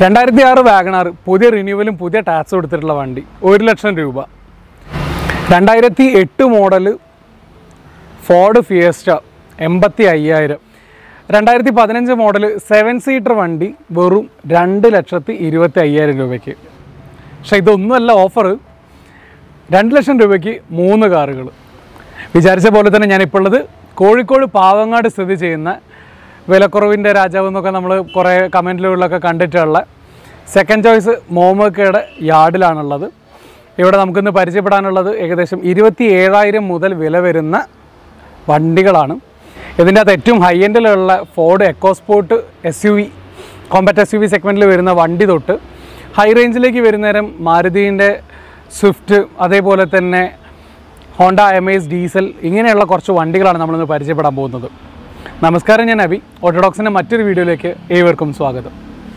രണ്ടായിരത്തി ആറ് വാഗണാർ പുതിയ റിന്യൂവലും പുതിയ ടാക്സ് കൊടുത്തിട്ടുള്ള വണ്ടി ഒരു ലക്ഷം രൂപ രണ്ടായിരത്തി എട്ട് മോഡല് ഫോർഡ് ഫിയസ്റ്റ എൺപത്തി അയ്യായിരം രണ്ടായിരത്തി പതിനഞ്ച് മോഡൽ സെവൻ സീറ്റർ വണ്ടി വെറും രണ്ട് ലക്ഷത്തി ഇരുപത്തി അയ്യായിരം രൂപയ്ക്ക് പക്ഷേ ഇതൊന്നുമല്ല ഓഫർ രണ്ട് ലക്ഷം രൂപയ്ക്ക് മൂന്ന് കാറുകൾ വിചാരിച്ച പോലെ തന്നെ ഞാനിപ്പോൾ ഉള്ളത് കോഴിക്കോട് പാവങ്ങാട് സ്ഥിതി ചെയ്യുന്ന വിലക്കുറവിൻ്റെ രാജാവ് എന്നൊക്കെ നമ്മൾ കുറേ കമൻറ്റിലുകളിലൊക്കെ കണ്ടിട്ടുള്ള സെക്കൻഡ് ചോയ്സ് മോമോക്കയുടെ യാർഡിലാണുള്ളത് ഇവിടെ നമുക്കിന്ന് പരിചയപ്പെടാനുള്ളത് ഏകദേശം ഇരുപത്തി ഏഴായിരം മുതൽ വില വരുന്ന വണ്ടികളാണ് ഇതിൻ്റെ അകത്ത് ഏറ്റവും ഹൈ എൻഡിലുള്ള Ford EcoSport S U V compact S U V സെഗ്മെൻറ്റിൽ വരുന്ന വണ്ടി തൊട്ട് ഹൈ റേഞ്ചിലേക്ക് വരുന്നേരം മാരുതീൻ്റെ സ്വിഫ്റ്റ് അതേപോലെ തന്നെ ഹോണ്ട എം എസ് ഡീസൽ ഇങ്ങനെയുള്ള കുറച്ച് വണ്ടികളാണ് നമ്മളിന്ന് പരിചയപ്പെടാൻ പോകുന്നത് നമസ്കാരം ഞാൻ അബി ഓട്ടോഡോക്സിൻ്റെ മറ്റൊരു വീഡിയോയിലേക്ക് ഏവർക്കും സ്വാഗതം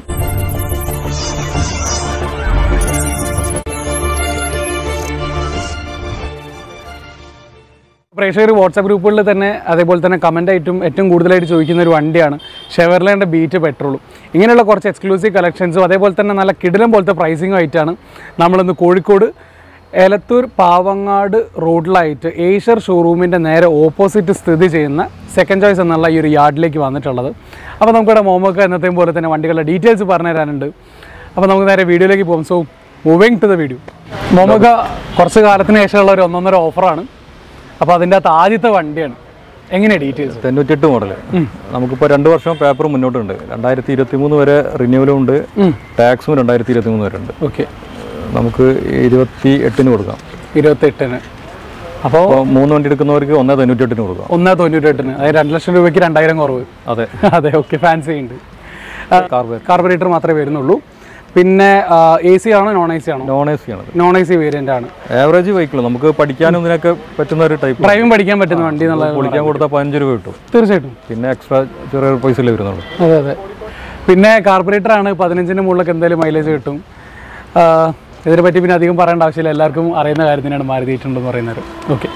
പ്രേക്ഷകർ വാട്സാപ്പ് ഗ്രൂപ്പുകളിൽ തന്നെ അതേപോലെ തന്നെ കമൻ്റ് ആയിട്ടും ഏറ്റവും കൂടുതലായിട്ട് ചോദിക്കുന്ന ഒരു വണ്ടിയാണ് ഷെവർലേൻ്റെ ബീറ്റ് പെട്രോളും ഇങ്ങനെയുള്ള കുറച്ച് എക്സ്ക്ലൂസീവ് കളക്ഷൻസും അതേപോലെ തന്നെ നല്ല കിടിലം പോലത്തെ പ്രൈസിങ്ങും ആയിട്ടാണ് നമ്മളിന്ന് കോഴിക്കോട് എലത്തൂർ പാവങ്ങാട് റോഡിലായിട്ട് ഏഷ്യർ ഷോറൂമിൻ്റെ നേരെ ഓപ്പോസിറ്റ് സ്ഥിതി ചെയ്യുന്ന സെക്കൻഡ് ചോയ്സ് എന്നുള്ള ഈ ഒരു യാർഡിലേക്ക് വന്നിട്ടുള്ളത് അപ്പോൾ നമുക്കിവിടെ മോമോക്ക് എന്നത്തെയും പോലെ തന്നെ വണ്ടികളുടെ ഡീറ്റെയിൽസ് പറഞ്ഞു തരാനുണ്ട് അപ്പോൾ നമുക്ക് നേരെ വീഡിയോയിലേക്ക് പോകും so moving to the video മോമോക്ക കുറച്ച് കാലത്തിന് ശേഷമുള്ള ഒരു ഒന്നൊന്നര ഓഫറാണ് അപ്പോൾ അതിൻ്റെ അകത്ത് ആദ്യത്തെ വണ്ടിയാണ് എങ്ങനെയാണ് ഡീറ്റെയിൽസ് തൊണ്ണൂറ്റെട്ട് മോഡൽ നമുക്കിപ്പോൾ രണ്ട് വർഷം പേപ്പർ മുന്നോട്ടുണ്ട് രണ്ടായിരത്തി ഇരുപത്തി മൂന്ന് വരെ റിന്യൂവലും ഉണ്ട് ടാക്സും രണ്ടായിരത്തി ഇരുപത്തി മൂന്ന് വരെ ഉണ്ട് ഓക്കെ നമുക്ക് ഇരുപത്തി എട്ടിന് കൊടുക്കാം ഇരുപത്തെട്ടിന് അപ്പോൾ അപ്പോൾ മൂന്ന് വണ്ടി എടുക്കുന്നവർക്ക് ഒന്നേ തൊണ്ണൂറ്റെട്ടിന് കൊടുക്കാം ഒന്ന് തൊണ്ണൂറ്റെട്ടിന് അതായത് രണ്ട് ലക്ഷം രൂപയ്ക്ക് രണ്ടായിരം കുറവ് അതെ അതെ ഓക്കെ ഫാൻസി ഉണ്ട് കാർബൺ കാർബറേറ്റർ മാത്രമേ വരുന്നുള്ളൂ പിന്നെ എ സി ആണോ നോൺ എ സി ആണോ നോൺ എ സി ആണ് നോൺ എ സി വേരിയൻ്റ് ആണ് ആവറേജ് വെഹിക്കിൾ നമുക്ക് പഠിക്കാനും ഇതിനൊക്കെ പറ്റുന്ന ഒരു ടൈപ്പ് ഡ്രൈവിംഗ് പഠിക്കാൻ പറ്റുന്ന വണ്ടി എന്നുള്ളത് പൊളിക്കാൻ കൊടുത്താൽ പതിനഞ്ച് രൂപ കിട്ടും തീർച്ചയായിട്ടും പിന്നെ എക്സ്ട്രാ ചെറിയ പൈസയിലേ വരുന്നുള്ളൂ അതെ അതെ പിന്നെ കാർബറേറ്റർ ആണ് പതിനഞ്ചിന് മുകളിലൊക്കെ എന്തായാലും മൈലേജ് കിട്ടും ആ, ഇതിനെപ്പറ്റി പിന്നെ അധികം പറയേണ്ട ആവശ്യമില്ല എല്ലാവർക്കും അറിയുന്ന കാര്യം തന്നെയാണ് മാരുതിയിട്ടുണ്ടെന്ന് പറയുന്നത് ഓക്കെ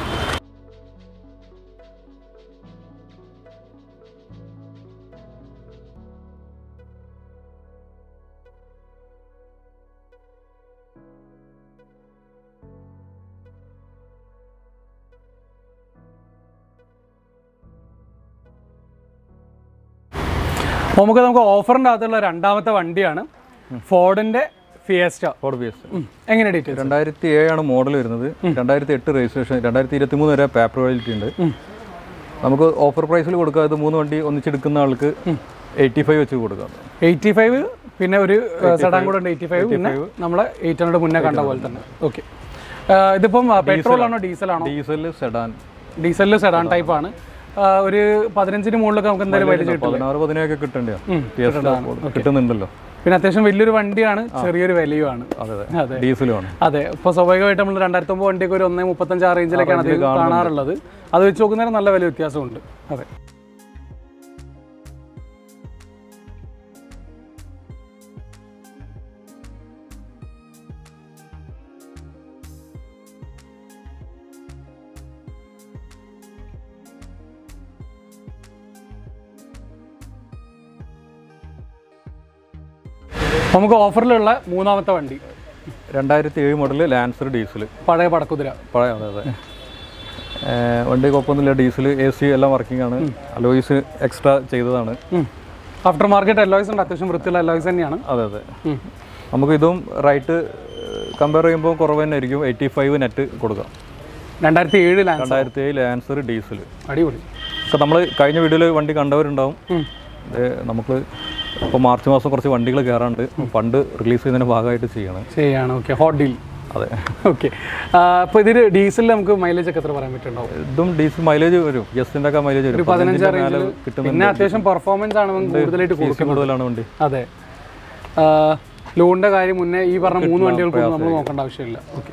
അപ്പോൾ നമുക്ക് നമുക്ക് ഓഫറിൻ്റെ അകത്തുള്ള രണ്ടാമത്തെ വണ്ടിയാണ് ഫോർഡിൻ്റെ ഫിയസ്റ്റ ഫോർഡ് ബി എസ് എങ്ങനെ ഡീറ്റെയിൽസ് രണ്ടായിരത്തി ഏഴാണ് മോഡൽ വരുന്നത് രണ്ടായിരത്തി എട്ട് രജിസ്ട്രേഷൻ രണ്ടായിരത്തി ഇരുപത്തി മൂന്ന് വരെ പേപ്പർ വാലിറ്റി ഉണ്ട് നമുക്ക് ഓഫർ പ്രൈസിൽ കൊടുക്കാം ഇത് മൂന്ന് വണ്ടി ഒന്നിച്ചെടുക്കുന്ന ആൾക്ക് എയ്റ്റി ഫൈവ് വെച്ച് കൊടുക്കാം എയ്റ്റി ഫൈവ് പിന്നെ ഒരു സെഡാൻ കൂടെ ഉണ്ട് എയ്റ്റി ഫൈവ് പിന്നെ നമ്മളെ എയ്റ്റ് ഹൺഡ്രഡ് മുന്നേ കണ്ട പോലെ തന്നെ ഓക്കെ ഇതിപ്പം പെട്രോൾ ആണോ ഡീസൽ ആണോ ഡീസൽ സെഡാൻ ഡീസലിൽ സെഡാൻ ടൈപ്പ് ആണ് ആ, ഒരു പതിനഞ്ചിന് മുകളിലൊക്കെ നമുക്ക് എന്തായാലും മൈലേജ് കിട്ടും പതിനാറ് പതിനേഴൊക്കെ കിട്ടണ്ടേ കിട്ടുന്നുണ്ടല്ലോ പിന്നെ അത്യാവശ്യം വലിയൊരു വണ്ടിയാണ് ചെറിയൊരു വിലയുമാണ് അതെ അതെ അതെ ഡീസലുമാണ് അതെ ഇപ്പോൾ സ്വാഭാവികമായിട്ട് നമ്മൾ രണ്ടായിരത്തി ഒമ്പത് വണ്ടിയൊക്കെ ഒരു ഒന്നേ മുപ്പത്തഞ്ച് ആ റേഞ്ചിലൊക്കെയാണ് അത് കാണാറുള്ളത് അത് വെച്ച് നോക്കുന്നേരം നല്ല വില വ്യത്യാസമുണ്ട് അതെ നമുക്ക് ഓഫറിലുള്ള മൂന്നാമത്തെ വണ്ടി രണ്ടായിരത്തി ഏഴ് മോഡൽ ലാൻസർ ഡീസൽ പഴയ പടക്കുതിര പഴയ അതെ അതെ ഏഹ് വണ്ടി കുഴപ്പമൊന്നുമില്ല ഡീസൽ എ സി എല്ലാം വർക്കിംഗ് ആണ് അലോയിസ് എക്സ്ട്രാ ചെയ്തതാണ് ആഫ്റ്റർ മാർക്കറ്റ് അലോയ്സ് ഉണ്ട് അത്യാവശ്യം വൃത്തിയുള്ള അലോയ്സ് തന്നെയാണ് അതെ അതെ നമുക്ക് ഇതും റൈറ്റ് കമ്പയർ ചെയ്യുമ്പോൾ കുറവ് തന്നെ ആയിരിക്കും എയ്റ്റി ഫൈവ് നെറ്റ് കൊടുക്കാം രണ്ടായിരത്തി ഏഴ് ലാൻസ് രണ്ടായിരത്തി ഏഴ് ലാൻസർ ഡീസൽ അടിപൊളി ഒക്കെ നമ്മൾ കഴിഞ്ഞ വീഡിയോയിൽ വണ്ടി കണ്ടവരുണ്ടാവും ഇത് നമുക്ക് ഇപ്പോൾ മാർച്ച് മാസം കുറച്ച് വണ്ടികൾ കയറാണ്ട് ഫണ്ട് റിലീസ് ചെയ്യുന്നതിൻ്റെ ഭാഗമായിട്ട് ചെയ്യണം ശരിയാണ് ഓക്കെ ഹോട്ട് ഡീൽ അതെ ഓക്കെ അപ്പോൾ ഇതിൽ ഡീസലിൽ നമുക്ക് മൈലേജ് ഒക്കെ എത്ര പറയാൻ പറ്റുണ്ടാവും ഇതും ഡീസൽ മൈലേജ് വരും ജസ്റ്റിൻ്റെ ഒക്കെ മൈലേജ് വരും പതിനഞ്ച് പതിനഞ്ചിൻ്റെ മേലെ റേഞ്ചിൽ കിട്ടുന്ന പിന്നെ അത്യാവശ്യം പെർഫോമൻസ് ആണ് നമുക്ക് കൂടുതലായിട്ട് സി സി കൂടുതലാണ് വണ്ടി അതെ ലോണിന്റെ കാര്യം മുന്നേ ഈ പറഞ്ഞ മൂന്ന് വണ്ടികൾക്കൊന്നും നമ്മൾ നോക്കേണ്ട ആവശ്യമില്ല ഓക്കെ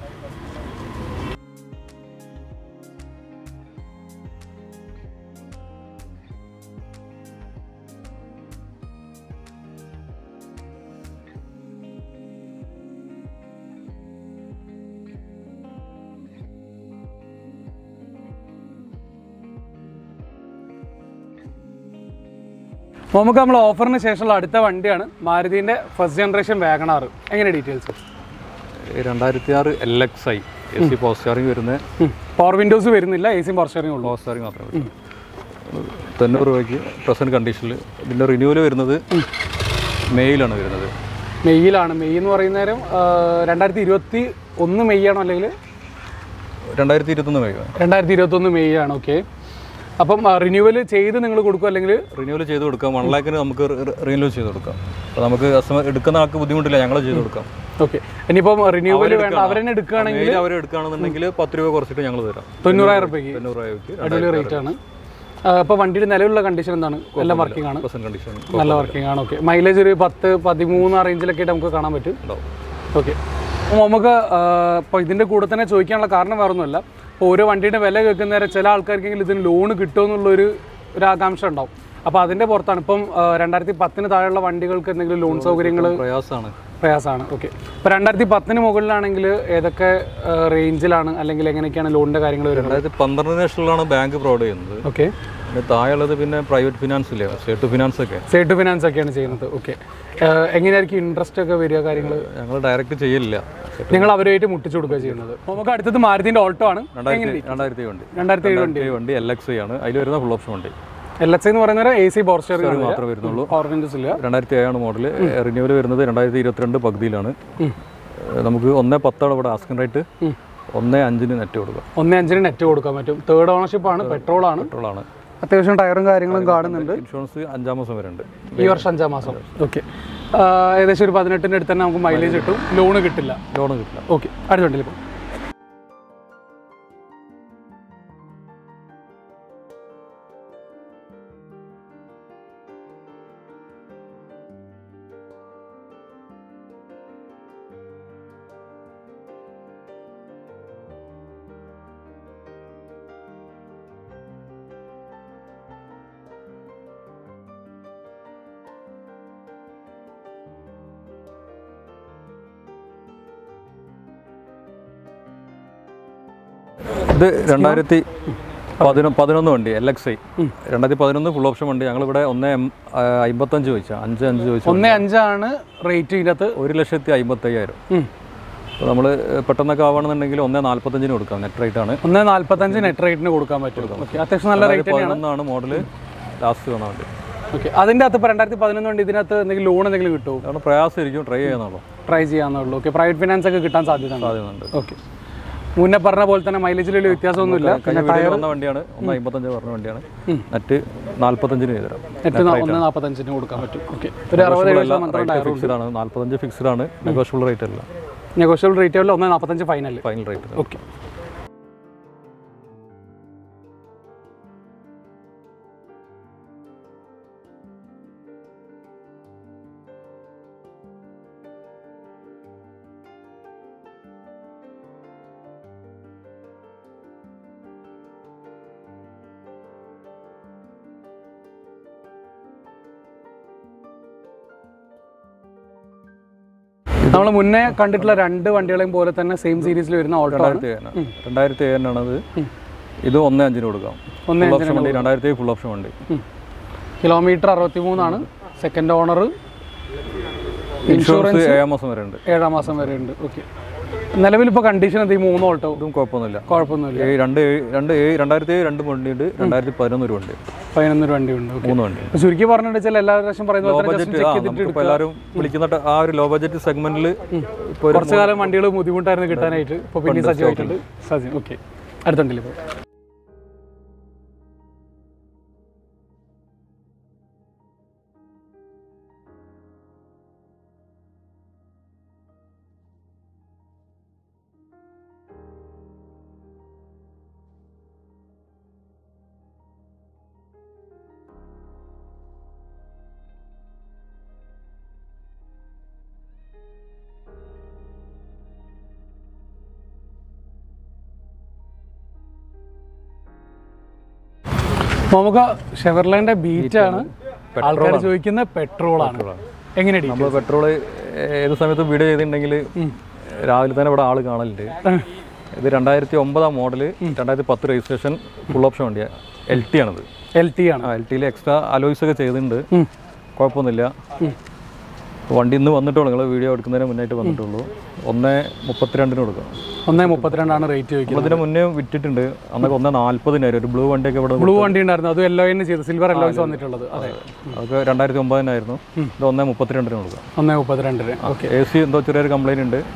നമുക്ക് നമ്മൾ ഓഫറിന് ശേഷമുള്ള അടുത്ത വണ്ടിയാണ് മാരുതിൻ്റെ ഫസ്റ്റ് ജനറേഷൻ വാഗണാർ എങ്ങനെ ഡീറ്റെയിൽസ് രണ്ടായിരത്തി ആറ് L X I S C പോസ്റ്റ് സ്റ്റാറിംഗ് വരുന്ന പവർ വിൻഡോസ് വരുന്നില്ല എ സിയും പവർ സ്റ്റിയറിംഗ് ഉള്ളൂ പോസ്റ്റ് സ്റ്റാറിംഗ് മാത്രമേ വരുള്ളൂ തൊണ്ണൂറ് രൂപയ്ക്ക് പ്രസൻറ്റ് കണ്ടീഷനിൽ ഇതിൻ്റെ റിന്യൂവൽ വരുന്നത് മെയിലാണ് വരുന്നത് മെയ്യിലാണ് മെയ് എന്ന് പറയുന്ന നേരം രണ്ടായിരത്തി ഇരുപത്തി ഒന്ന് മെയ് ആണോ അല്ലെങ്കിൽ രണ്ടായിരത്തി ഇരുപത്തൊന്ന് മെയ് രണ്ടായിരത്തി ഇരുപത്തൊന്ന് മെയ് ആണ് ഓക്കെ അപ്പം റിന്യൂവൽ ചെയ്ത് നിങ്ങൾ കൊടുക്കും അല്ലെങ്കിൽ റിന്യൂവൽ ചെയ്ത് കൊടുക്കാം വൺ ലാക്കിന് നമുക്ക് റിന്യൂവൽ ചെയ്ത് കൊടുക്കാം അപ്പോൾ നമുക്ക് കസ്റ്റമർ എടുക്കുന്ന ആൾക്ക് ബുദ്ധിമുട്ടില്ല ഞങ്ങൾ ചെയ്ത് കൊടുക്കാം ഓക്കെ ഇനിയിപ്പം റിന്യൂവൽ വേണ്ട അവരെന്നെ എടുക്കുകയാണെങ്കിൽ മെയിൽ അവർ എടുക്കുകയാണെന്നുണ്ടെങ്കിൽ പത്ത് രൂപ കുറച്ചിട്ട് ഞങ്ങൾ തരാം തൊണ്ണൂറായിരം രൂപയ്ക്ക് തൊണ്ണൂറ് രൂപയ്ക്ക് അടിപൊളി റേറ്റ് ആണ് അപ്പോൾ വണ്ടിയുടെ നിലവിലുള്ള കണ്ടീഷൻ എന്താണ് എല്ലാം വർക്കിംഗ് ആണ് പെർസെൻറ്റ് കണ്ടീഷൻ നല്ല വർക്കിംഗ് ആണ് ഓക്കെ മൈലേജ് ഒരു പത്ത് പതിമൂന്ന് ആ റേഞ്ചിലൊക്കെ ആയിട്ട് നമുക്ക് കാണാൻ പറ്റും ഉണ്ടാവും ഓക്കെ അപ്പോൾ നമുക്ക് ഇപ്പോൾ ഇതിൻ്റെ കൂടെ തന്നെ ചോദിക്കാനുള്ള കാരണം വേറെ ഒന്നുമല്ല ഇപ്പോൾ ഓരോ വണ്ടിയുടെ വില കേൾക്കുന്നേരം ചില ആൾക്കാർക്കെങ്കിലും ഇതിന് ലോൺ കിട്ടുമെന്നുള്ളൊരു ഒരു ആകാംക്ഷ ഉണ്ടാവും അപ്പോൾ അതിൻ്റെ പുറത്താണ് ഇപ്പം ആ, രണ്ടായിരത്തി പത്തിന് താഴെയുള്ള വണ്ടികൾക്ക് എന്തെങ്കിലും ലോൺ സൗകര്യങ്ങൾ പ്രയാസമാണ് പ്രയാസമാണ് ഓക്കെ ഇപ്പോൾ രണ്ടായിരത്തി പത്തിന് മുകളിലാണെങ്കിൽ ഏതൊക്കെ റേഞ്ചിലാണ് അല്ലെങ്കിൽ എങ്ങനെയൊക്കെയാണ് ലോണിൻ്റെ കാര്യങ്ങൾ വരുന്നത് രണ്ടായിരത്തി പന്ത്രണ്ട് നാഷണലാണ് ബാങ്ക് പ്രൊവൈഡ് ചെയ്യുന്നത് ഓക്കെ പിന്നെ താഴെയുള്ളത് പിന്നെ പ്രൈവറ്റ് ഫിനാൻസ് ഇല്ലേ സ്റ്റേറ്റ് ഫിനാൻസ് ഒക്കെ സേട്ട് ഫിനാൻസ് ഒക്കെയാണ് ചെയ്യുന്നത് ഓക്കെ എങ്ങനെയായിരിക്കും ഇൻട്രസ്റ്റ് ഒക്കെ വരിക കാര്യങ്ങൾ ഞങ്ങൾ ഡയറക്റ്റ് ചെയ്യലില്ല നിങ്ങൾ അവരുമായിട്ട് മുട്ടിച്ചു കൊടുക്കുക ചെയ്യുന്നത് അപ്പോൾ നമുക്ക് അടുത്തത് മാരുതിൻ്റെ ഓൾട്ടോ ആണ് രണ്ടായിരത്തി രണ്ടായിരത്തി വണ്ടി രണ്ടായിരത്തി ഏഴ് വണ്ടി രണ്ടായിരത്തി വണ്ടി എൽ എക്സ് ഐ ആണ് അതിൽ വരുന്ന ഫുൾ ഓപ്ഷൻ വണ്ടി എൽ എക്സ് എന്ന് പറയുന്നത് എ സി പവർ സ്റ്റിയറിംഗ് മാത്രമേ വരുന്നുള്ളൂ പവർ വിൻഡോസ് ഇല്ല രണ്ടായിരത്തി ഏഴാണ് മോഡൽ റിന്യൂവൽ വരുന്നത് രണ്ടായിരത്തി ഇരുപത്തിരണ്ട് പകുതിയിലാണ് ഏഹ് നമുക്ക് ഒന്നേ പത്താണ് ഇവിടെ ആസ്കിൻ റേറ്റ് ഒന്നേ അഞ്ചിന് നെറ്റ് കൊടുക്കാം ഒന്നേ അഞ്ചിന് നെറ്റ് കൊടുക്കാൻ പറ്റും തേർഡ് ഓണർഷിപ്പ് ആണ് പെട്രോൾ ആണ് പെട്രോളാണ് അത്യാവശ്യം ടയറും കാര്യങ്ങളും കാണുന്നുണ്ട് ഇൻഷുറൻസ് അഞ്ചാം മാസം വരെ ഉണ്ട് ഈ വർഷം അഞ്ചാം മാസം ഓക്കെ ഏകദേശം ഒരു പതിനെട്ടിൻ്റെ അടുത്ത് തന്നെ നമുക്ക് മൈലേജ് കിട്ടും ലോണ് കിട്ടില്ല ലോൺ കിട്ടില്ല ഓക്കെ അടുത്ത വണ്ടിയിൽ ഇപ്പോൾ ഇത് രണ്ടായിരത്തി പതിനൊ പതിനൊന്ന് വണ്ടി എൽ എക്സ് ഐ രണ്ടായിരത്തി പതിനൊന്ന് ഫുൾ ഓപ്ഷൻ വണ്ടി ഞങ്ങളിവിടെ ഒന്ന് എം- ആ, അമ്പത്തഞ്ച് ചോദിച്ചാൽ അഞ്ച് അഞ്ച് ചോദിച്ചു ഒന്നേ അഞ്ചാണ് റേറ്റ് ഇതിനകത്ത് ഒരു ലക്ഷത്തി അമ്പത്തയ്യായിരം അപ്പോൾ നമ്മൾ പെട്ടെന്നൊക്കെ ആവുകയാണെന്നുണ്ടെങ്കിൽ ഒന്നേ നാൽപ്പത്തഞ്ചിന് കൊടുക്കാം നെറ്റ് റേറ്റ് ആണ് ഒന്നേ നാൽപ്പത്തഞ്ച് നെറ്റ് റേറ്റിന് കൊടുക്കാൻ പറ്റും ഓക്കെ അത്യാവശ്യം നല്ല റേറ്റ് തന്നെയാണ് പതിനൊന്നാണ് മോഡൽ ലാസ്റ്റ് വന്ന വണ്ടി ഓക്കെ അതിൻ്റെ അകത്ത് ഇപ്പോൾ രണ്ടായിരത്തി പതിനൊന്ന് വണ്ടി ഇതിനകത്ത് എന്തെങ്കിലും ലോൺ എന്തെങ്കിലും കിട്ടുമോ കാരണം പ്രയാസമായിരിക്കും ട്രൈ ചെയ്യാന്നുള്ളൂ ട്രൈ ചെയ്യാന്നുള്ളൂ ഓക്കെ പ്രൈവറ്റ് ഫിനാൻസ് ഒക്കെ കിട്ടാൻ സാധ്യത ഉണ്ട് സാധ്യതയുണ്ട് ഓക്കെ മുന്നേ പറഞ്ഞ പോലെ തന്നെ മൈലേജിൽ വലിയ വ്യത്യാസമൊന്നുമില്ല കഴിഞ്ഞ വീഡിയോയിൽ വന്ന വണ്ടിയാണ് ഒന്ന് അമ്പത്തഞ്ച് പറഞ്ഞ വണ്ടിയാണ് നെറ്റ് നാൽപ്പത്തഞ്ചിന് ചെയ്തുതരാം നെറ്റ് ഒന്ന് നാൽപ്പത്തഞ്ചിന് കൊടുക്കാൻ പറ്റും ഓക്കെ ഒരു അറുപത് എഴുപത് ശതമാനം റേറ്റ് ഫിക്സ്ഡ് ആണ് നാൽപ്പത്തഞ്ച് ഫിക്സ്ഡ് ആണ് നെഗോഷ്യബിൾ റേറ്റ് അല്ല നെഗോഷ്യബിൾ റേറ്റ് ആവില്ല ഒന്ന് നാൽപ്പത്തഞ്ച് ഫൈനൽ ഫൈനൽ റേറ്റ് ഓക്കെ നമ്മൾ മുന്നേ കണ്ടിട്ടുള്ള രണ്ട് വണ്ടികളെയും പോലെ തന്നെ സെയിം സീരീസിൽ വരുന്ന ഓൾട്ടോ ആണ് രണ്ടായിരത്തി ഏഴാണ് രണ്ടായിരത്തി ഏഴിനാണത് ഇത് ഒന്ന് അഞ്ചിന് കൊടുക്കാം ഒന്ന് ഫുൾ ഓപ്ഷൻ വണ്ടി രണ്ടായിരത്തി ഫുൾ ഓപ്ഷൻ വണ്ടി കിലോമീറ്റർ അറുപത്തി മൂന്നാണ് സെക്കൻഡ് ഓണർ ഇൻഷുറൻസ് ഏഴാം മാസം വരെ ഉണ്ട് ഏഴാം മാസം വരെ ഉണ്ട് ഓക്കെ നിലവിൽ ഇപ്പോൾ കണ്ടീഷൻ എന്ത് ഈ മൂന്ന് ഓൾട്ടോ ഇതും കുഴപ്പമൊന്നുമില്ല കുഴപ്പമൊന്നുമില്ല ഏഴ് രണ്ട് ഏഴ് രണ്ട് ഏഴ് രണ്ടായിരത്തി ഏഴ് രണ്ട് വണ്ടിയുണ്ട് രണ്ടായിരത്തി പതിനൊന്ന് ഒരു വണ്ടി പതിനൊന്നൊരു വണ്ടിയുണ്ട് ഓക്കെ മൂന്ന് വണ്ടി അപ്പോൾ ചുരുക്കി പറഞ്ഞിട്ടുണ്ടെങ്കിൽ എല്ലാ പ്രാവശ്യം പറയുന്ന ലോ പോലെ തന്നെ ബഡ്ജറ്റ് just ആ check ചെയ്തിട്ട് നമുക്കിപ്പോൾ എല്ലാവരും വിളിക്കുന്ന ട- ആ ഒരു ലോ ബഡ്ജറ്റ് സെഗ്മെന്റിൽ ഇപ്പോൾ ഒരു കുറച്ച് കാലം വണ്ടികൾ ബുദ്ധിമുട്ടായിരുന്നു കിട്ടാനായിട്ട് ഇപ്പോൾ പിന്നെ സജ്ജമായിട്ടുണ്ട് സജ്ജം ഓക്കെ അടുത്തുണ്ടല്ലോ ഇപ്പോൾ നമുക്ക് ഷെവർലൈൻ്റെ ബീറ്റാണ് ആൾക്കാർ ചോദിക്കുന്ന പെട്രോളാണ് എങ്ങനെ ഡീ നമ്മൾ പെട്രോൾ ഏത് സമയത്തും വീഡിയോ ചെയ്തിട്ടുണ്ടെങ്കിൽ രാവിലെ തന്നെ ഇവിടെ ആൾ കാണലുണ്ട് ഇത് രണ്ടായിരത്തി ഒമ്പതാം മോഡല് രണ്ടായിരത്തി പത്ത് രജിസ്ട്രേഷൻ ഫുൾ ഓപ്ഷൻ വണ്ടിയാണ് എൽ ടി ആണത് എൽ ടി ആണ് ആ എൽ ടിയിൽ എക്സ്ട്രാ അലോയ്സ് ഒക്കെ ചെയ്തിട്ടുണ്ട് കുഴപ്പമൊന്നുമില്ല വണ്ടി ഇന്ന് വന്നിട്ടുള്ളൂ നിങ്ങൾ വീഡിയോ എടുക്കുന്നതിന് മുന്നായിട്ട് വന്നിട്ടുള്ളൂ ഒന്ന് മുപ്പത്തിരണ്ടിന് കൊടുക്കാം ഒന്നേ മുപ്പത്തിരണ്ടാണ് റേറ്റ് ചോദിക്കുന്നത് നമ്മളിതിന് മുന്നേ വിറ്റിട്ടുണ്ട് അന്നൊക്കെ ഒന്ന് നാൽപ്പതിനായിരം ഒരു ബ്ലൂ വണ്ടിയൊക്കെ ഇവിടെ ബ്ലൂ വണ്ടി ഉണ്ടായിരുന്നു അതും എല്ലോയിന് ചെയ്ത് സിൽവർ എല്ലോയിസ് വന്നിട്ടുള്ളത് അതെ അതൊക്കെ രണ്ടായിരത്തി ഒമ്പതിനായിരുന്നു ഇത് ഒന്ന് മുപ്പത്തിരണ്ടിന് കൊടുക്കാം ഒന്നേ മുപ്പത്തിരണ്ടിന് ഓക്കെ എ സി എന്തോ ചെറിയൊരു കംപ്ലൈൻറ്റ് ഉണ്ട്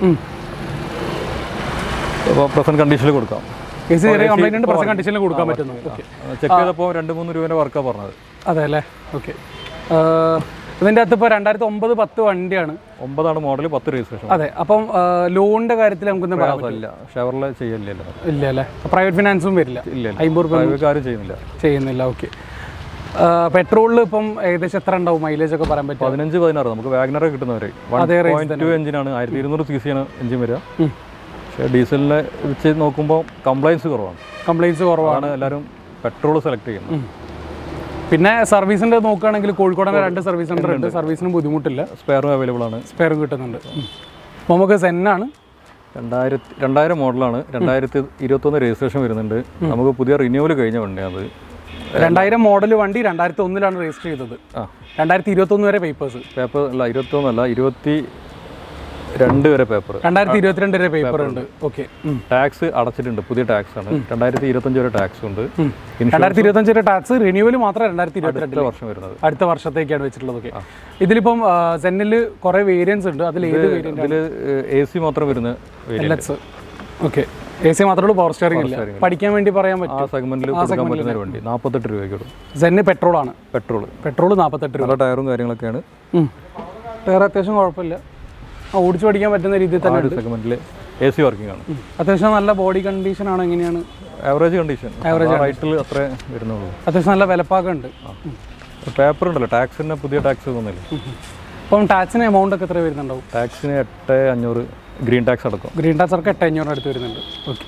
അപ്പോൾ പ്രസൻറ്റ് കണ്ടീഷനിൽ കൊടുക്കാം എ സി ചെറിയ കംപ്ലൈന്റ് ഉണ്ട് പ്രസന്റ് കണ്ടീഷനിൽ കൊടുക്കാൻ പറ്റുന്നു ഓക്കെ ചെക്ക് ചെയ്തപ്പോൾ രണ്ട് മൂന്ന് രൂപേൻ്റെ വർക്കാണ് പറഞ്ഞത് അതെ അല്ലേ ഓക്കെ ഇതിൻ്റെ അകത്ത് ഇപ്പോൾ രണ്ടായിരത്തി ഒമ്പത് പത്ത് വണ്ടിയാണ് ഒമ്പതാണ് മോഡൽ പത്ത് രജിസ്ട്രേഷൻ അതെ അപ്പം ലോണിന്റെ കാര്യത്തിൽ നമുക്കൊന്ന് പറയാം അതല്ല ഷവറിലെ ചെയ്യലില്ല ഇല്ല അല്ലേ പ്രൈവറ്റ് ഫിനാൻസും വരില്ല ഇല്ല അമ്പത് റുപ്യ പ്രൈവറ്റ് കാര്യം ചെയ്യുന്നില്ല ചെയ്യുന്നില്ല ഓക്കെ പെട്രോളിൽ ഇപ്പം ഏകദേശം എത്ര ഉണ്ടാവും മൈലേജ് ഒക്കെ പറയാൻ പറ്റും പതിനഞ്ച് പതിനാറ് നമുക്ക് വാഗനറെ കിട്ടുന്നവരെ വൺ അതേ range പോയിന്റ് ടു എഞ്ചിനാണ് ആയിരത്തി ഇരുന്നൂറ് സി സിയാണ് എഞ്ചിൻ വരിക പക്ഷേ ഡീസലിനെ വെച്ച് നോക്കുമ്പോൾ കംപ്ലൈൻസ് കുറവാണ് കംപ്ലൈൻസ് കുറവാണ് അതാണ് എല്ലാവരും പെട്രോൾ സെലക്ട് ചെയ്യുന്നത് പിന്നെ സർവീസിന്റെ നോക്കുകയാണെങ്കിൽ കോഴിക്കോട് തന്നെ രണ്ട് സർവീസ് സെന്റർ ഉണ്ട് സർവീസിന് ബുദ്ധിമുട്ടില്ല സ്പെയറും അവൈലബിൾ ആണ് സ്പെയറും കിട്ടുന്നുണ്ട് ഉം. അപ്പോൾ നമുക്ക് സെന്നാണ് രണ്ടായിരത്തി രണ്ടായിരം മോഡലാണ് രണ്ടായിരത്തി ഇരുപത്തൊന്ന് രജിസ്ട്രേഷൻ വരുന്നുണ്ട് നമുക്ക് പുതിയ റിന്യൂവൽ കഴിഞ്ഞ വണ്ടിയാണ് അത് രണ്ടായിരം മോഡൽ വണ്ടി രണ്ടായിരത്തി ഒന്നിലാണ് രജിസ്റ്റർ ചെയ്തത് ആ രണ്ടായിരത്തി ഇരുപത്തി ഒന്ന് വരെ പേപ്പേഴ്സ് പേപ്പർ അല്ല ഇരുപത്തൊന്നല്ല ഇരുപത്തി രണ്ട് വരെ പേപ്പർ രണ്ടായിരത്തി ഇരുപത്തിരണ്ട് വരെ പേപ്പർ ഉണ്ട് ഓക്കെ ടാക്സ് അടച്ചിട്ടുണ്ട് പുതിയ ടാക്സ് ആണ് രണ്ടായിരത്തി ഇരുപത്തഞ്ച് വരെ ടാക്സ് ഉണ്ട് ഇൻഷുറൻസ് രണ്ടായിരത്തി ഇരുപത്തഞ്ച് വരെ ടാക്സ് റിന്യൂവൽ മാത്രം രണ്ടായിരത്തി ഇരുപത്തിരണ്ട് അടുത്ത വർഷം വരുന്നത് അടുത്ത വർഷത്തേക്കാണ് വെച്ചിട്ടുള്ളത് ഓക്കെ ഇതിലിപ്പം സെന്നിൽ കുറെ വേരിയൻസ് ഉണ്ട് അതിൽ ഏത് വേരിയന്റ് ഇതിൽ എ സി മാത്രം വരുന്ന L X okay A C മാത്രമേ ഉള്ളൂ പവർ സ്റ്റിയറിംഗ് ഇല്ല പഠിക്കാൻ വേണ്ടി പറയാൻ ആ പറ്റും സെഗ്മെന്റിൽ കൊടുക്കാൻ പറ്റുന്ന ഒരു വണ്ടി നാൽപ്പത്തെട്ട് രൂപയ്ക്ക് കൊടുക്കും സെന്ന് പെട്രോൾ ആണ് പെട്രോൾ പെട്രോൾ നാൽപ്പത്തെട്ട് രൂപ നല്ല ടയറും കാര്യങ്ങളൊക്കെയാണ് വേറെ അത്യാവശ്യം കുഴപ്പമില്ല ആ ഓടിച്ചു പഠിക്കാൻ പറ്റുന്ന രീതിയിൽ ആ തന്നെ ഒരു സെഗ്മെന്റിൽ എ സി വർക്കിംഗ് ആണ് അത്യാവശ്യം നല്ല ബോഡി കണ്ടീഷൻ ആണ് എങ്ങനെയാണ് ആവറേജ് കണ്ടീഷൻ റൈറ്റിൽ അത്രേ വരുന്നുള്ളൂ അത്യാവശ്യം നല്ല വിലപ്പാകം ഉണ്ട് പേപ്പർ ഉണ്ടല്ലോ ടാക്സിന് പുതിയ ടാക്സ് ഒന്നുമില്ല അപ്പം ടാക്സിന് എമൗണ്ട് ഒക്കെ എത്ര വരുന്നുണ്ടാവും ടാക്സിന് എട്ട് അഞ്ഞൂറ് ഗ്രീൻ ടാക്സ് അടക്കം ഗ്രീൻ ടാക്സ് ഒക്കെ എട്ട് അഞ്ഞൂറിന് അടുത്ത് വരുന്നുണ്ട് ഓക്കെ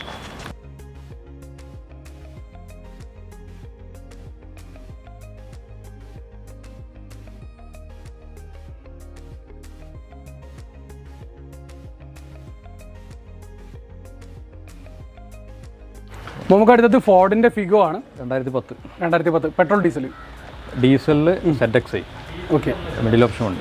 നമുക്ക് അടുത്തത് ഫോർഡിന്റെ ഫിഗോ ആണ് രണ്ടായിരത്തി പത്ത് രണ്ടായിരത്തി പത്ത് പെട്രോൾ ഡീസൽ ഡീസലിൽ സെറ്റ് X I okay middle option ഉണ്ട്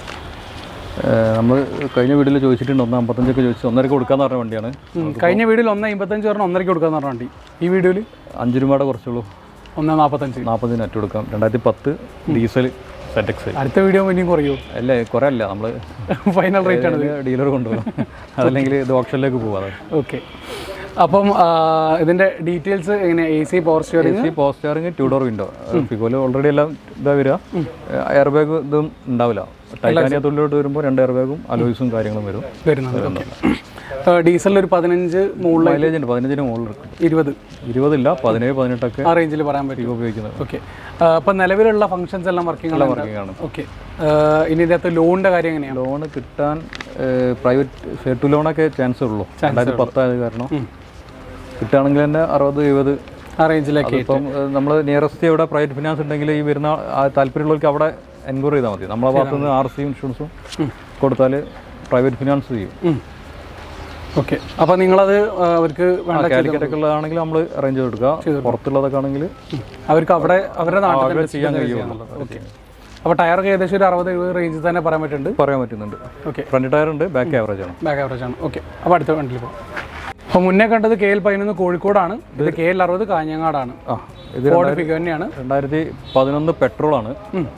നമ്മൾ കഴിഞ്ഞ വീട്ടിൽ ചോദിച്ചിട്ടുണ്ട് ഒന്ന് അമ്പത്തഞ്ചൊക്കെ ചോദിച്ചു ഒന്നരക്ക് കൊടുക്കാന്ന് പറഞ്ഞ വണ്ടിയാണ് കഴിഞ്ഞ വീഡിയോയിൽ ഒന്ന് അമ്പത്തഞ്ച് പറഞ്ഞ ഒന്നരയ്ക്ക് കൊടുക്കാന്ന് പറഞ്ഞ വണ്ടി ഈ വീഡിയോയിൽ അഞ്ച് രൂപയുടെ കുറച്ചുള്ളൂ ഒന്ന് നാൽപ്പത്തഞ്ച് നാൽപ്പതിന് അറ്റ് കൊടുക്കാം രണ്ടായിരത്തി പത്ത് ഡീസൽ സെറ്റ് എക്സ് ഐ അടുത്ത വീഡിയോ ഇനിയും കുറയോ അല്ലേ കുറേ അല്ല നമ്മൾ ഫൈനൽ റേറ്റ് ആണ് ഡീലർ കൊണ്ടുപോകും അതല്ലെങ്കിൽ ഇത് ഓപ്ഷനിലേക്ക് പോകാം ഓക്കെ അപ്പം ആ, ഇതിന്റെ ഡീറ്റെയിൽസ് എങ്ങനെ A C power A steering C power steering two door window ഫിഗോല് ഓൾറെഡി എല്ലാം ഇതാ വരിക എയർ ബാഗ് ഇതും ഉണ്ടാവില്ല ടൈറ്റാനിയ തുള്ളിലോട്ട് വരുമ്പോൾ രണ്ട് എയർ ബാഗും അലോയ്സും കാര്യങ്ങളും വരും വരുന്നുണ്ട് ഡീസലിൽ ഒരു പതിനഞ്ച് മുകളിൽ മൈലേജ് ഉണ്ട് പതിനഞ്ചിന് മുകളിൽ എടുക്കും ഇരുപത് ഇരുപതില്ല പതിനേഴ് പതിനെട്ടൊക്കെ ആ റേഞ്ചിൽ പറയാൻ പറ്റും ഫിഗോ ഉപയോഗിക്കുന്നത് ഓക്കെ അപ്പം നിലവിലുള്ള ഫംഗ്ഷൻസ് എല്ലാം വർക്കിംഗ് ആണ് വർക്കിംഗ് ആണ് ഓക്കെ ഇനി ഇതിനകത്ത് ലോണിന്റെ കാര്യം എങ്ങനെയാണ് ലോൺ കിട്ടാൻ പ്രൈവറ്റ് ഷെയർ ടു ലോണൊക്കെ ചാൻസ് ഉള്ളൂ രണ്ടായിരത്തി പത്തായത് കാരണം കിട്ടുകയാണെങ്കിൽ തന്നെ അറുപത് എഴുപത് ആ റേഞ്ചിലേക്ക് ഇപ്പം നമ്മൾ നിയറസ്റ്റ് എവിടെ പ്രൈവറ്റ് ഫിനാൻസ് ഉണ്ടെങ്കിൽ ഈ വരുന്ന ആ താല്പര്യമുള്ളവർക്ക് അവിടെ എൻക്വയറി ചെയ്താൽ മതി നമ്മളെ ഭാഗത്ത് നിന്ന് ആർ സി ഇൻഷുറൻസും കൊടുത്താൽ പ്രൈവറ്റ് ഫിനാൻസ് ചെയ്യും ഓക്കെ അപ്പം നിങ്ങളത് ആ, അവർക്ക് വേണ്ട കാലിക്കറ്റ് ഒക്കെ ഉള്ളതാണെങ്കിൽ നമ്മൾ അറേഞ്ച് ചെയ്ത് കൊടുക്കുക പുറത്തുള്ളതൊക്കെ ആണെങ്കിൽ അവർക്ക് അവിടെ അവരുടെ നാട്ടിൽ അവിടെ തന്നെ ചെയ്യാൻ ചെയ്യാൻ കഴിയുള്ളൂ ഓക്കെ അപ്പോൾ ടയറൊക്കെ ഏകദേശം ഒരു അറുപത് എഴുപത് റേഞ്ചിൽ തന്നെ പറയാൻ പറ്റുന്നുണ്ട് പറയാൻ പറ്റുന്നുണ്ട് ഓക്കെ ഫ്രണ്ട് ടയർ ഉണ്ട് ബാക്ക് ആവറേജ് ആണ് ബാക്ക് ആവറേജ് ആണ് ഓക്കെ അപ്പോൾ അടുത്ത വണ്ടിയിൽ പോകും അപ്പോൾ മുന്നേ കണ്ടത് കെ എൽ പതിനൊന്ന് കോഴിക്കോടാണ് ഇത് കെ എൽ അറുപത് കാഞ്ഞങ്ങാടാണ് ആ ഇത് ഫോർഡ് ഫിഗർ തന്നെയാണ് രണ്ടായിരത്തി പതിനൊന്ന് പെട്രോളാണ്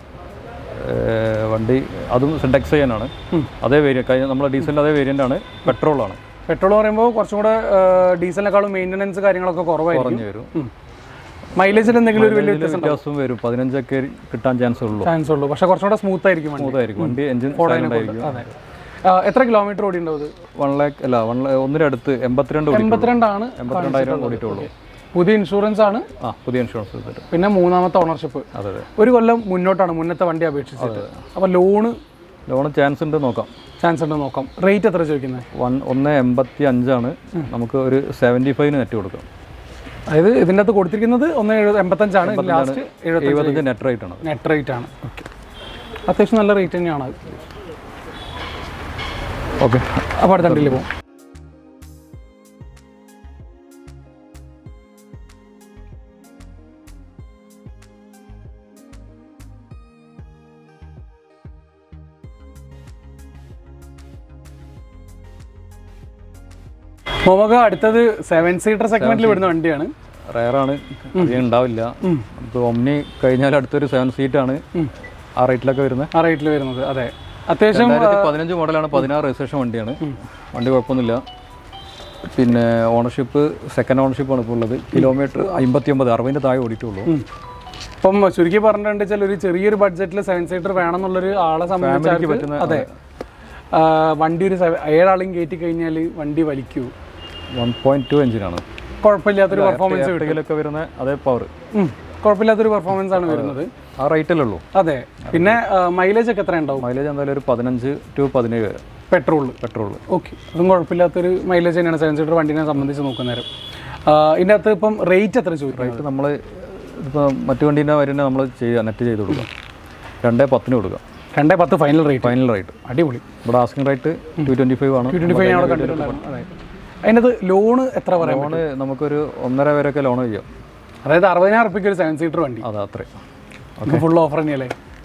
വണ്ടി അതും സെഡക്സ് ചെയ്യാനാണ് അതേ വേരിയൻ കഴിഞ്ഞ നമ്മളെ ഡീസലിൻ്റെ അതേ വേരിയൻ്റ് ആണ് പെട്രോളാണ് പെട്രോൾ പറയുമ്പോൾ കുറച്ചും കൂടെ ഡീസലിനെക്കാളും മെയിൻ്റനൻസ് കാര്യങ്ങളൊക്കെ കുറവായിരിക്കും കുറഞ്ഞു വരും മൈലേജിൽ എന്തെങ്കിലും ഒരു വലിയ ഇതില് വ്യത്യാസം വരും പതിനഞ്ചൊക്കെ കിട്ടാൻ ചാൻസ് ഉള്ളൂ ചാൻസ് ഉള്ളൂ പക്ഷേ കുറച്ചും കൂടെ സ്മൂത്ത് ആയിരിക്കും വണ്ടി സ്മൂത്തായിരിക്കും വണ്ടി എഞ്ചിൻ സൈലന്റ് ആയിരിക്കും അതെ ആ, എത്ര കിലോമീറ്റർ ഓടി ഉണ്ടാവും ഇത് വൺ ലാക്ക് അല്ല വൺ ഒന്നിൻ്റെ അടുത്ത് എൺപത്തിരണ്ട് ഓടി എൺപത്തിരണ്ടാണ് എൺപത്തിരണ്ടായിരം ഓടിയിട്ടുള്ളൂ പുതിയ ഇൻഷുറൻസ് ആണ് ആ പുതിയ ഇൻഷുറൻസ് എടുത്തിട്ട് പിന്നെ മൂന്നാമത്തെ ഓണർഷിപ്പ് അതെ അതെ ഒരു കൊല്ലം മുന്നോട്ടാണ് മുന്നത്തെ വണ്ടി അപേക്ഷിച്ചിട്ട് അപ്പോൾ ലോണ് ലോണ് ചാൻസ് ഉണ്ട് നോക്കാം ചാൻസ് ഉണ്ട് നോക്കാം റേറ്റ് എത്ര ചോദിക്കുന്നത് വൺ ഒന്ന് എൺപത്തി അഞ്ചാണ് നമുക്ക് ഒരു സെവൻറ്റി ഫൈവിന് നെറ്റ് കൊടുക്കാം അതായത് ഇതിൻ്റെ അകത്ത് കൊടുത്തിരിക്കുന്നത് ഒന്ന് എഴുപത് എൺപത്തഞ്ചാണ് ലാസ്റ്റ് എഴുപത്തഞ്ച് എഴുപത്തഞ്ച് നെറ്റ് റേറ്റ് ആണ് നെറ്റ് റേറ്റ് ആണ് ഓക്കെ അത്യാവശ്യം നല്ല റേറ്റ് തന്നെയാണ് അത് ഓക്കെ അപ്പോൾ അടുത്ത വണ്ടിയിൽ പോകും നമുക്ക് അടുത്തത് സെവൻ സീറ്റർ സെഗ്മെന്റിൽ വരുന്ന വണ്ടിയാണ് റയറാണ് അധികം ഉണ്ടാവില്ല നമുക്ക് ഒമ്നി കഴിഞ്ഞാൽ അടുത്തൊരു സെവൻ സീറ്റാണ് ആ റേറ്റിലൊക്കെ വരുന്നത് ആ റേറ്റിൽ വരുന്നത് അതെ അത്യാവശ്യം രണ്ടായിരത്തി പതിനഞ്ച് മോഡലാണ് പതിനാറ് രജിസ്ട്രേഷൻ വണ്ടിയാണ് വണ്ടി കുഴപ്പമൊന്നുമില്ല പിന്നെ ഓണർഷിപ്പ് സെക്കൻഡ് ഓണർഷിപ്പാണ് ഇപ്പോൾ ഉള്ളത് കിലോമീറ്റർ അമ്പത്തി ഒമ്പത് അറുപതിൻ്റെ താഴെ ഓടിയിട്ടുള്ളൂ ഇപ്പം ചുരുക്കി പറഞ്ഞിട്ടുണ്ട് വെച്ചാൽ ഒരു ചെറിയൊരു ബഡ്ജറ്റിൽ സെവൻ സീറ്റർ വേണമെന്നുള്ളൊരു ആളെ ഫാമിലിക്ക് സംബന്ധിച്ച് പറ്റുന്ന അതെ ആ, വണ്ടി ഒരു seven- ഏഴാളെയും കയറ്റി കഴിഞ്ഞാൽ വണ്ടി വലിക്കൂ വൺ പോയിന്റ് ടു എഞ്ചിനാണ് കുഴപ്പമില്ലാത്തൊരു പെർഫോമൻസ് കിട്ടും എർട്ടിഗയിലൊക്കെ വരുന്ന അതേ പവർ ഉം. കുഴപ്പമില്ലാത്തൊരു പെർഫോമൻസ് ആണ് വരുന്നത് ആ റേറ്റല്ലേ ഉള്ളൂ അതെ പിന്നെ മൈലേജ് ഒക്കെ എത്ര ഉണ്ടാവും മൈലേജ് എന്തായാലും ഒരു പതിനഞ്ച് ടു പതിനേഴ് വരെ പെട്രോൾ പെട്രോൾ ഓക്കെ അതും കുഴപ്പമില്ലാത്തൊരു മൈലേജ് തന്നെയാണ് സെവൻ സീറ്റർ വണ്ടിനെ സംബന്ധിച്ച് നോക്കുന്നേരം ഇതിൻ്റെ അകത്ത് ഇപ്പം റേറ്റ് എത്ര ചോദിക്കും റേറ്റ് നമ്മൾ ഇപ്പോൾ മറ്റു വണ്ടീൻ്റെ വരുന്ന നമ്മൾ ചെയ്യുക നെറ്റ് ചെയ്ത് കൊടുക്കുക രണ്ടേ പത്തിന് കൊടുക്കുക രണ്ടേ പത്ത് ഫൈനൽ റേറ്റ് ഫൈനൽ റേറ്റ് അടിപൊളി ഇവിടെ asking rate two twenty five ആണ് ട്വൻറ്റി ഫൈവ് അവിടെ കണ്ടിട്ടുണ്ടായിരുന്നു അതെ അതിൻ്റെ അകത്ത് ലോണ് എത്ര പറയാം ലോണ് നമുക്കൊരു ഒന്നര വരെയൊക്കെ ലോൺ ചെയ്യാം അതായത് അറുപതിനായിരം റുപ്യക്ക് ഒരു സെവൻ സീറ്റർ വണ്ടി അതാ അത്രേ ഫുൾ ഓഫർ തന്നെയല്ലേ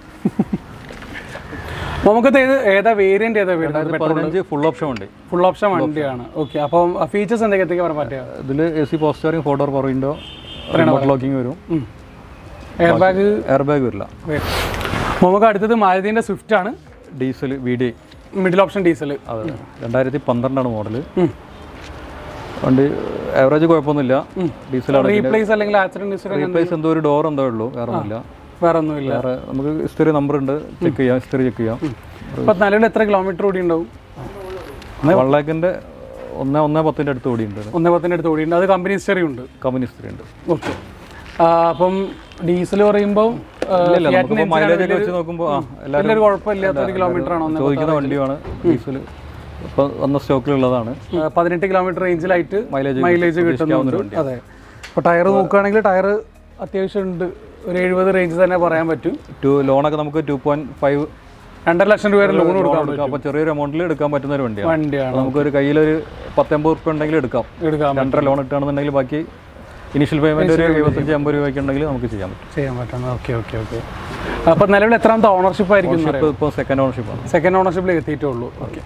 നമുക്കത് ഏത് ഏതാ വേരിയന്റ് ഏതാ വരുന്നത് രണ്ടായിരത്തി പതിനഞ്ച് ഫുൾ ഓപ്ഷൻ വണ്ടി ഫുൾ ഓപ്ഷൻ വണ്ടിയാണ് ഓക്കെ അപ്പം ഫീച്ചേഴ്സ് എന്തൊക്കെ പറയാൻ പറ്റുക ഇതിൽ A C power steering four door power window remote locking വരും എയർ ബാഗ് എയർ ബാഗ് വരില്ല നമുക്ക് അടുത്തത് മാരുതിൻ്റെ സ്വിഫ്റ്റ് ആണ് diesel V D middle option diesel അതെ രണ്ടായിരത്തി പന്ത്രണ്ടാണ് മോഡൽ വണ്ടി ആവറേജ് കുഴപ്പമൊന്നുമില്ല ഡീസലാണ് റീപ്ലേസ് അല്ലെങ്കിൽ ആക്സിഡന്റ് ഹിസ്റ്ററി റീപ്ലേസ് എന്തോ ഒരു ഡോർ എന്തോ ഉള്ളൂ വേറെ ഒന്നുമില്ല വേറെ ഒന്നുമില്ല വേറെ നമുക്ക് ഹിസ്റ്ററി നമ്പർ ഉണ്ട് ചെക്ക് ചെയ്യാം ഹിസ്റ്ററി ചെക്ക് ചെയ്യാം ഇപ്പൊ നിലവിൽ എത്ര കിലോമീറ്റർ ഓടി ഉണ്ടാവും വൺ ലാഖിൻ്റെ ഒന്ന് ഒന്ന് പത്തിൻ്റെ അടുത്ത് ഓടിയുണ്ട് ഒന്നേ പത്തിൻ്റെ അടുത്ത് ഓടിയുണ്ട് അത് കമ്പനി ഹിസ്റ്ററി ഉണ്ട് കമ്പനി ഹിസ്റ്ററി ഉണ്ട് ഓക്കെ അപ്പം ഡീസൽ പറയുമ്പോൾ ഇല്ല നമുക്കിപ്പോൾ മൈലേജ് ഒക്കെ വെച്ച് നോക്കുമ്പോൾ ആ എല്ലാവരും വലിയൊരു കുഴപ്പമില്ലാത്ത ഒരു കിലോമീറ്റർ ആണോ ചോദിക്കുന്ന വണ്ടിയാണ് ഡീസൽ ഇപ്പം വന്ന സ്റ്റോക്കിലുള്ളതാണ് പതിനെട്ട് കിലോമീറ്റർ റേഞ്ചിലായിട്ട് മൈലേജ് മൈലേജ് കിട്ടുന്നുണ്ട് അതെ അപ്പോൾ ടയർ നോക്കുകയാണെങ്കിൽ ടയർ അത്യാവശ്യം ഉണ്ട് ഒരു എഴുപത് റേഞ്ച് തന്നെ പറയാൻ പറ്റും ടു ലോണൊക്കെ നമുക്ക് ടു പോയിന്റ് ഫൈവ് രണ്ടര ലക്ഷം രൂപ വരെ ലോൺ കൊടുക്കാൻ എടുക്കാം അപ്പോൾ ചെറിയൊരു എമൗണ്ടിൽ എടുക്കാൻ പറ്റുന്ന ഒരു വണ്ടിയാണ് വണ്ടിയാണ് അപ്പോൾ നമുക്കൊരു കയ്യിലൊരു പത്തൊമ്പത് ഉറുപ്പ്യ ഉണ്ടെങ്കിൽ എടുക്കാം എടുക്കാൻ രണ്ടര ലോൺ ഇട്ടാണെന്നുണ്ടെങ്കിൽ ബാക്കി ഇനിഷ്യൽ പേയ്മെന്റ് ഒരു എഴുപത്തഞ്ച് അമ്പത് രൂപയ്ക്ക് ഉണ്ടെങ്കിൽ നമുക്ക് ചെയ്യാൻ പറ്റും ചെയ്യാൻ പറ്റുന്നത് ഓക്കെ ഓക്കെ ഓക്കെ അപ്പോൾ നിലവിൽ എത്രാമത്തെ ഓണർഷിപ്പ് ആയിരിക്കും എന്ന് ഇപ്പോൾ ഇപ്പോൾ സെക്കൻഡ് ഓണർഷിപ്പാണ് സെക്കൻഡ് ഓണർഷിപ്പിൽ എത്തിയിട്ടേ ഉള്ളൂ ഓക്കെ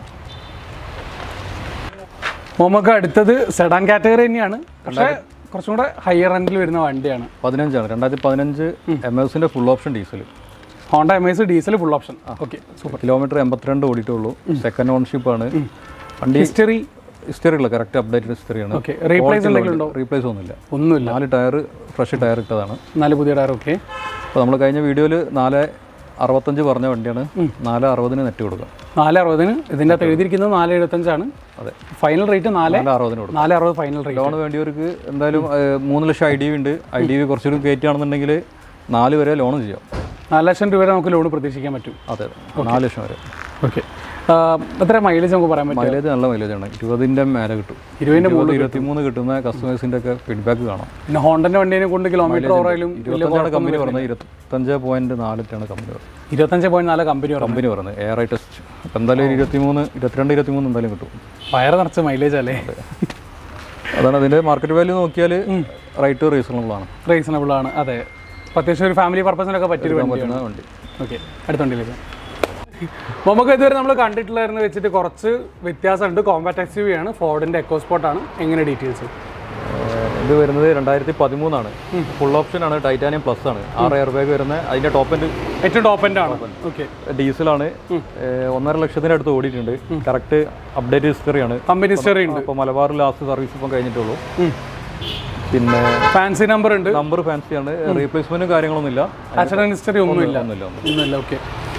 നമുക്ക് അടുത്തത് സെഡാൻ കാറ്റഗറി തന്നെയാണ് പക്ഷേ കുറച്ചും കൂടെ ഹയർ എൻഡിൽ വരുന്ന വണ്ടിയാണ് പതിനഞ്ചാണ് രണ്ടായിരത്തി പതിനഞ്ച് എം എസിൻ്റെ full option diesel Honda M S diesel full option okay super kilometre എൺപത്തിരണ്ട് ഓടിയിട്ടുള്ളൂ സെക്കൻഡ് ഓണർഷിപ്പാണ് വണ്ടി ഹിസ്റ്ററി ഹിസ്റ്ററി ഉള്ള കറക്റ്റ് അപ്ഡേറ്റഡ് ഹിസ്റ്ററിയാണ് ഓക്കെ റീപ്ലേസ് എന്തെങ്കിലും ഉണ്ടോ റീപ്ലേസ് ഒന്നുമില്ല ഒന്നുമില്ല നാല് ടയർ ഫ്രഷ് ടയർ ഇട്ടതാണ് നാല് പുതിയ ടയർ ഓക്കെ അപ്പോൾ നമ്മൾ കഴിഞ്ഞ വീഡിയോയിൽ നാല് അറുപത്തഞ്ച് പറഞ്ഞ വണ്ടിയാണ് നാല് അറുപതിന് നെറ്റ് കൊടുക്കാം നാല് അറുപതിന് ഇതിൻ്റെ അകത്ത് എഴുതിയിരിക്കുന്നത് നാല് എഴുപത്തഞ്ചാണ് അതെ ഫൈനൽ റേറ്റ് നാല് നാല് അറുപതിന് കൊടുക്കാം നാല് അറുപത് ഫൈനൽ റേറ്റ് ലോൺ വേണ്ടിയവർക്ക് എന്തായാലും ഏഹ്, മൂന്ന് ലക്ഷം ഐ ഡി ഉണ്ട് ഐ ഡി കുറച്ചുകൂടി കയറ്റുകയാണെന്നുണ്ടെങ്കിൽ നാല് വരെ ലോൺ ചെയ്യാം നാല് ലക്ഷം രൂപ വരെ നമുക്ക് ലോൺ പ്രതീക്ഷിക്കാൻ പറ്റും അതെ നാല് ലക്ഷം വരെ ഓക്കെ എത്ര മൈലേജ് നമുക്ക് പറയാൻ പറ്റും മൈലേജ് നല്ല മൈലേജ് ആണ് ഇരുപതിൻ്റെ മേലെ കിട്ടും ഇരുപതിൻ്റെ ഇരുപത് ഇരുപത്തിമൂന്ന് കിട്ടുന്ന കസ്റ്റമേഴ്സിൻ്റെ ഒക്കെ ഫീഡ്ബാക്ക് കാണാം പിന്നെ ഹോണ്ടൻ്റെ വണ്ടിനെ കൊണ്ട് കിലോമീറ്റർ ഓവറായാലും ഇരുപത്തഞ്ചാണ് കമ്പനി പറഞ്ഞത് ഇരുപത്തഞ്ച് പോയിന്റ് നാലിട്ടാണ് കമ്പനി പറഞ്ഞത് ഇരുപത്തഞ്ച് പോയിന്റ് നാല് കമ്പനി പറഞ്ഞു കമ്പനി പറഞ്ഞത് എയർ ഐ ടെസ്റ്റ് അപ്പം എന്തായാലും ഇരുപത്തിമൂന്ന് ഇരുപത്തിരണ്ട് ഇരുപത്തിമൂന്ന് എന്തായാലും കിട്ടും വയറ് നിറച്ച് മൈലേജ് അല്ലേ അതാണ് അതിൻ്റെ മാർക്കറ്റ് വാല്യൂ നോക്കിയാൽ റേറ്റ് റീസണബിൾ ആണ് റീസണബിൾ ആണ് അതെ അപ്പൊ അത്യാവശ്യം ഒരു ഫാമിലി പർപ്പസിനൊക്കെ പറ്റിയൊരു വണ്ടിയാണ് പറ്റുന്ന വണ്ടി ഓക്കെ അടുത്ത വണ്ടിയിലേക്ക് നമുക്ക് ഇതുവരെ നമ്മൾ കണ്ടിട്ടുള്ളതെന്ന് വെച്ചിട്ട് കുറച്ച് വ്യത്യാസമുണ്ട് കോമ്പാക്ട് എക്സ് വി ആണ് ഫോർഡിൻ്റെ എക്കോസ്പോർട്ട് ആണ് എങ്ങനെ ഡീറ്റെയിൽസ് ഏഹ് ഇത് വരുന്നത് രണ്ടായിരത്തി പതിമൂന്നാണ് ഫുൾ ഓപ്ഷൻ ആണ് ടൈറ്റാനിയം പ്ലസ് ആണ് ആറ് എയർ ബാഗ് വരുന്ന അതിന്റെ ടോപ്പ് എൻഡ് ഏറ്റവും ടോപ്പ് എൻഡ് ആണ് ഓക്കെ ഡീസലാണ് ഏഹ് ഒന്നര ലക്ഷത്തിന് അടുത്ത് ഓടിയിട്ടുണ്ട് കറക്റ്റ് അപ്ഡേറ്റ് ഹിസ്റ്ററിയാണ് കമ്പനി ഹിസ്റ്ററി ഉണ്ട് അപ്പോൾ മലബാർ ലാസ്റ്റ് സർവീസ് ഇപ്പം കഴിഞ്ഞിട്ടുള്ളൂ പിന്നെ ഫാൻസി നമ്പർ ഉണ്ട് നമ്പർ ഫാൻസിയാണ് റീപ്ലേസ്മെന്റും കാര്യങ്ങളൊന്നുമില്ല ആക്സിഡന്റ് ഹിസ്റ്ററി ഒന്നുമില്ല ഒന്നുമില്ല ഒന്നും. ഒന്നുമില്ല ഓക്കെ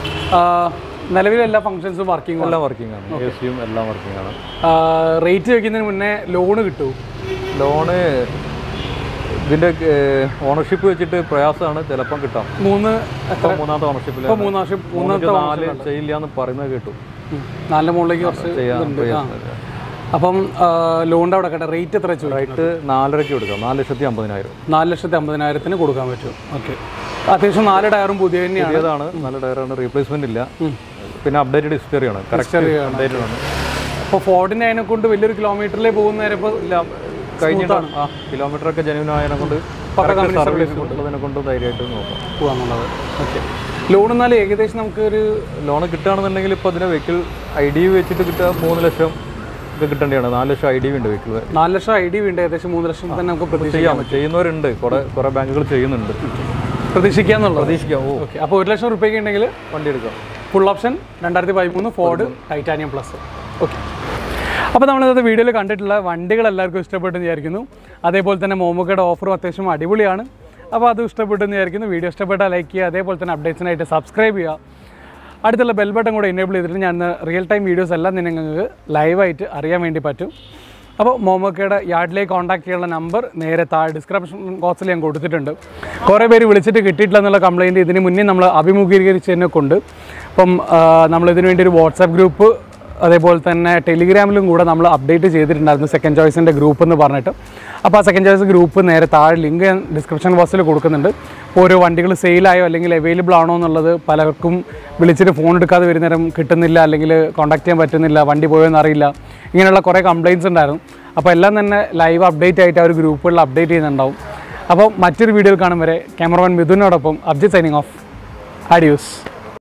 നിലവിൽ എല്ലാ ഫംഗ്ഷൻസും വർക്കിംഗ് എല്ലാം വർക്കിംഗ് ആണ് എ സിയും എല്ലാം വർക്കിംഗ് ആണ് റേറ്റ് വെക്കുന്നതിന് മുന്നേ ലോണ് കിട്ടും ലോണ് ഇതിന്റെ ഓണർഷിപ്പ് വെച്ചിട്ട് പ്രയാസമാണ് ചിലപ്പം കിട്ടാം മൂന്ന് ഇപ്പം മൂന്നാമത്തെ ഓണർഷിപ്പിൽ ഇപ്പൊ മൂന്ന് വർഷം മൂന്നാമത്തെ നാല് ചെയ്യില്ല എന്ന് പറയുന്നത് കേട്ടു ഉം. നാലിന്റെ മുകളിലേക്ക് കുറച്ച് ചെയ്യാൻ ഇതുണ്ട് ആ. പ്രയാസമില്ല. അപ്പം ലോണിന്റെ അവിടെ കേട്ടെ റേറ്റ് എത്ര ചോദിക്കും റേറ്റ് നാലരയ്ക്ക് കൊടുക്കാം നാല് ലക്ഷത്തി അമ്പതിനായിരം നാല് ലക്ഷത്തി അമ്പതിനായിരത്തിന് കൊടുക്കാൻ പറ്റും ഓക്കെ അത്യാവശ്യം നാല് ടയറും പുതിയ തന്നെയാണ് പുതിയതാണ് നല്ല ടയറാണ് റീപ്ലേസ്മെന്റ് ഇല്ല പിന്നെ അപ്ഡേറ്റഡ് ഹിസ്റ്ററിയാണ് കറക്റ്റ് അപ്ഡേറ്റഡ് ആണ് അപ്പോൾ ഫോർഡിന് അതിനെ കൊണ്ട് വലിയൊരു കിലോമീറ്ററിലേ പോകുന്ന നേരം ഇപ്പോൾ ഇല്ല കഴിഞ്ഞിട്ടാണ് ആ കിലോമീറ്റർ ഒക്കെ ജനുവിൻ ആയതിനെ കൊണ്ട് സർവീസ് ഉള്ളതിനെ കൊണ്ട് ധൈര്യമായിട്ട് നോക്കാം പോകാന്നുള്ളത് ഓക്കെ ലോൺ എന്നാൽ ഏകദേശം നമുക്ക് ഒരു ലോൺ കിട്ടുകയാണെന്നുണ്ടെങ്കിൽ ഇപ്പോൾ അതിന് വെഹിക്കിൾ ഐ ഡി വെച്ചിട്ട് കിട്ടുക മൂന്ന് ലക്ഷം ഒക്കെ കിട്ടേണ്ടതാണ് നാല് ലക്ഷം ഐ ഡി ഉണ്ട് വെഹിക്കിൾ നാല് ലക്ഷം ഐ ഡി ഉണ്ട് ഏകദേശം മൂന്ന് ലക്ഷം തന്നെ നമുക്ക് പ്രതീക്ഷിക്കാം ചെയ്യാം ചെയ്യുന്നവരുണ്ട് കുറെ കുറെ ബാങ്കുകൾ ചെയ്യുന്നുണ്ട് പ്രതീക്ഷിക്കാന്നുള്ളത് പ്രതീക്ഷിക്കാം ഓ ഓക്കെ അപ്പോൾ ഒരു ലക്ഷം റുപ്യക്ക് ഉണ്ടെങ്കിൽ വണ്ടി എടുക്കാം ഫുൾ ഓപ്ഷൻ രണ്ടായിരത്തി പതിമൂന്ന് ഫോർഡ് ടൈറ്റാനിയം പ്ലസ് ഓക്കെ അപ്പോൾ നമ്മളിന്നത്തെ വീഡിയോയിൽ കണ്ടിട്ടുള്ള വണ്ടികൾ എല്ലാവർക്കും ഇഷ്ടപ്പെട്ടെന്ന് വിചാരിക്കുന്നു അതേപോലെ തന്നെ മോമോക്കയുടെ ഓഫറും അത്യാവശ്യം അടിപൊളിയാണ് അപ്പോൾ അത് ഇഷ്ടപ്പെട്ടെന്ന് വിചാരിക്കുന്നു വീഡിയോ ഇഷ്ടപ്പെട്ടാൽ ലൈക്ക് ചെയ്യുക അതേപോലെ തന്നെ അപ്ഡേറ്റ്സിനായിട്ട് സബ്സ്ക്രൈബ് ചെയ്യുക അടുത്തുള്ള ബെൽ ബട്ടൺ കൂടെ എനേബിൾ ചെയ്തിട്ട് ഞാൻ റിയൽ ടൈം വീഡിയോസ് എല്ലാം നിങ്ങൾക്ക് ലൈവായിട്ട് അറിയാൻ വേണ്ടി പറ്റും അപ്പോൾ മോമോക്കയുടെ യാർഡിലേക്ക് കോൺടാക്ട് ചെയ്യാനുള്ള നമ്പർ നേരെ താഴെ ഡിസ്ക്രിപ്ഷൻ ബോക്സിൽ ഞാൻ കൊടുത്തിട്ടുണ്ട് കുറേ പേര് വിളിച്ചിട്ട് കിട്ടിയിട്ടില്ല എന്നുള്ള കംപ്ലയിൻറ്റ് ഇതിന് മുന്നേ നമ്മൾ അഭിമുഖീകരിച്ചതിനെ കൊണ്ട് അപ്പം നമ്മൾ ഇതിനു വേണ്ടി ഒരു വാട്സാപ്പ് ഗ്രൂപ്പ് അതേപോലെ തന്നെ ടെലിഗ്രാമിലും കൂടെ നമ്മൾ അപ്ഡേറ്റ് ചെയ്തിട്ടുണ്ടായിരുന്നു സെക്കൻഡ് ചോയ്സിൻ്റെ ഗ്രൂപ്പ് എന്ന് പറഞ്ഞിട്ട് അപ്പോൾ ആ സെക്കൻഡ് ചോയ്സ് ഗ്രൂപ്പ് നേരെ താഴെ ലിങ്ക് ഞാൻ ഡിസ്ക്രിപ്ഷൻ ബോക്സിൽ കൊടുക്കുന്നുണ്ട് ഇപ്പോൾ ഓരോ വണ്ടികൾ സെയിലായോ അല്ലെങ്കിൽ അവൈലബിൾ ആണോ എന്നുള്ളത് പലർക്കും വിളിച്ചിട്ട് ഫോൺ എടുക്കാതെ വരുന്നേരം കിട്ടുന്നില്ല അല്ലെങ്കിൽ കോൺടാക്ട് ചെയ്യാൻ പറ്റുന്നില്ല വണ്ടി പോയോന്ന് അറിയില്ല ഇങ്ങനെയുള്ള കുറേ കംപ്ലയിൻസ് ഉണ്ടായിരുന്നു അപ്പോൾ എല്ലാം തന്നെ ലൈവ് അപ്ഡേറ്റ് ആയിട്ട് ആ ഒരു ഗ്രൂപ്പുകളിൽ അപ്ഡേറ്റ് ചെയ്യുന്നുണ്ടാവും അപ്പോൾ മറ്റൊരു വീഡിയോയിൽ കാണും വരെ ക്യാമറമാൻ മിഥുനോടൊപ്പം അബ്ജിത് സൈനിങ് ഓഫ് ആഡിയോസ്